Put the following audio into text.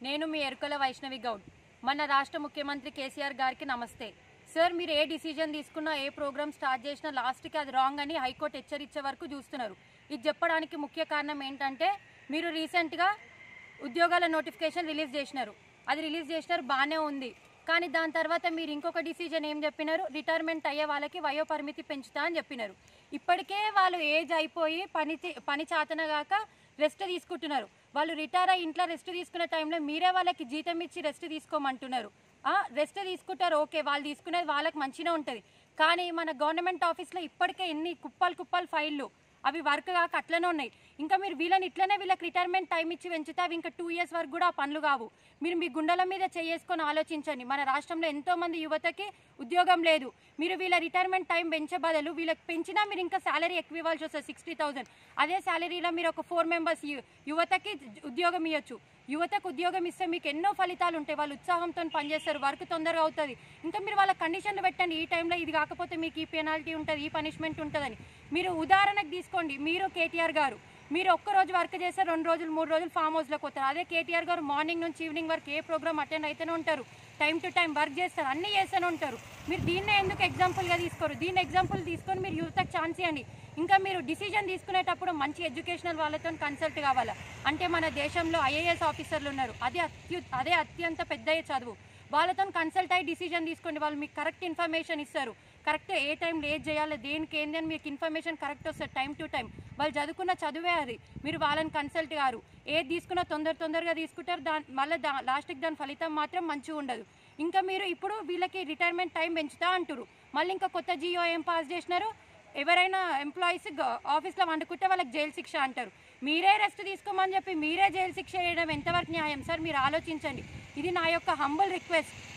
నేను మీ ఎరుకల వైష్ణవి గౌడ్ మన రాష్ట్ర ముఖ్యమంత్రి కేసీఆర్ గారికి నమస్తే సార్ మీరు ఏ డిసిజన్ తీసుకున్నా ఏ ప్రోగ్రామ్ స్టార్ట్ చేసినా లాస్ట్కి అది రాంగ్ అని హైకోర్టు హెచ్చరించే వరకు చూస్తున్నారు ఇది చెప్పడానికి ముఖ్య కారణం ఏంటంటే మీరు రీసెంట్గా ఉద్యోగాల నోటిఫికేషన్ రిలీజ్ చేసినారు అది రిలీజ్ చేసినారు బాగానే ఉంది కానీ దాని తర్వాత మీరు ఇంకొక డిసిజన్ ఏం చెప్పినారు రిటైర్మెంట్ అయ్యే వాళ్ళకి వయో పరిమితి పెంచుతా అని చెప్పినారు ఇప్పటికే వాళ్ళు ఏజ్ అయిపోయి పని చే- పని చాతనగాక రెస్ట్ తీసుకుంటున్నారు వాళ్ళు రిటైర్ అయ్యి ఇంట్లో రెస్ట్ తీసుకునే టైంలో మీరే వాళ్ళకి జీతం ఇచ్చి రెస్ట్ తీసుకోమంటున్నారు రెస్ట్ తీసుకుంటారు ఓకే వాళ్ళు తీసుకునేది వాళ్ళకి మంచిగా ఉంటుంది కానీ మన గవర్నమెంట్ ఆఫీస్లో ఇప్పటికే ఎన్ని కుప్పలు కుప్పలు ఫైళ్ళు అవి వర్క్ కాక అట్లనే ఉన్నాయి ఇంకా మీరు వీళ్ళని ఇట్లనే వీళ్ళకి రిటైర్మెంట్ టైం ఇచ్చి పెంచితే అవి ఇంకా టూ ఇయర్స్ వరకు కూడా ఆ పనులు కావు మీరు మీ గుండెల మీద చేసుకొని ఆలోచించండి మన రాష్ట్రంలో ఎంతో మంది యువతకి ఉద్యోగం లేదు మీరు వీళ్ళ రిటైర్మెంట్ టైం పెంచే బదులు వీళ్ళకి పెంచినా మీరు ఇంకా శాలరీ ఎక్కువ ఇవ్వాల్సి వస్తుంది సిక్స్టీ థౌసండ్ అదే శాలరీలో మీరు ఒక ఫోర్ మెంబర్స్ యువతకి ఉద్యోగం ఇవ్వచ్చు యువతకు ఉద్యోగం ఇస్తే మీకు ఎన్నో ఫలితాలు ఉంటాయి వాళ్ళు ఉత్సాహంతో పనిచేస్తారు వర్క్ తొందరగా అవుతుంది ఇంకా మీరు వాళ్ళ కండిషన్లు పెట్టండి ఈ టైంలో ఇది కాకపోతే మీకు ఈ పెనాల్టీ ఉంటుంది ఈ పనిష్మెంట్ ఉంటుందని మీరు ఉదాహరణకు తీసుకోండి మీరు కేటీఆర్ గారు మీరు ఒక్క రోజు వర్క్ చేస్తే రెండు రోజులు మూడు రోజులు ఫామ్ హౌస్లోకి పోతారు అదే కేటీఆర్ గారు మార్నింగ్ నుంచి ఈవినింగ్ వరకు ఏ ప్రోగ్రామ్ అటెండ్ అయితేనే ఉంటారు టైం టు టైం వర్క్ చేస్తారు అన్నీ చేస్తూనే ఉంటారు మీరు దీన్నే ఎందుకు ఎగ్జాంపుల్గా తీసుకోరు దీన్ని ఎగ్జాంపుల్ తీసుకొని మీరు యూత్కి ఛాన్స్ ఇవ్వండి ఇంకా మీరు డిసిజన్ తీసుకునేటప్పుడు మంచి ఎడ్యుకేషనల్ వాళ్ళతో కన్సల్ట్ కావాలా అంటే మన దేశంలో ఐఏఎస్ ఆఫీసర్లు ఉన్నారు అదే అత్యు అదే అత్యంత పెద్ద చదువు వాళ్ళతో కన్సల్ట్ అయ్యి డిసిజన్ తీసుకోండి వాళ్ళు మీకు కరెక్ట్ ఇన్ఫర్మేషన్ ఇస్తారు కరెక్ట్ ఏ టైంలో ఏది చేయాలి దేనికి ఏంది అని మీకు ఇన్ఫర్మేషన్ కరెక్ట్ వస్తుంది టైం టు టైం వాళ్ళు చదువుకున్న చదువే అది మీరు వాళ్ళని కన్సల్ట్ గారు ఏది తీసుకున్నా తొందర తొందరగా తీసుకుంటారు దాని మళ్ళీ దా లాస్ట్కి దాని ఫలితం మాత్రం మంచిగా ఉండదు ఇంకా మీరు ఇప్పుడు వీళ్ళకి రిటైర్మెంట్ టైం పెంచుతా అంటారు మళ్ళీ ఇంకా కొత్త జియో ఏం పాస్ చేసినారు ఎవరైనా ఎంప్లాయీస్ ఆఫీస్లో వండుకుంటే వాళ్ళకి జైలు శిక్ష అంటారు మీరే రెస్ట్ తీసుకోమని చెప్పి మీరే జైలు శిక్ష వేయడం ఎంతవరకు న్యాయం సార్ మీరు ఆలోచించండి ఇది నా యొక్క హంబుల్ రిక్వెస్ట్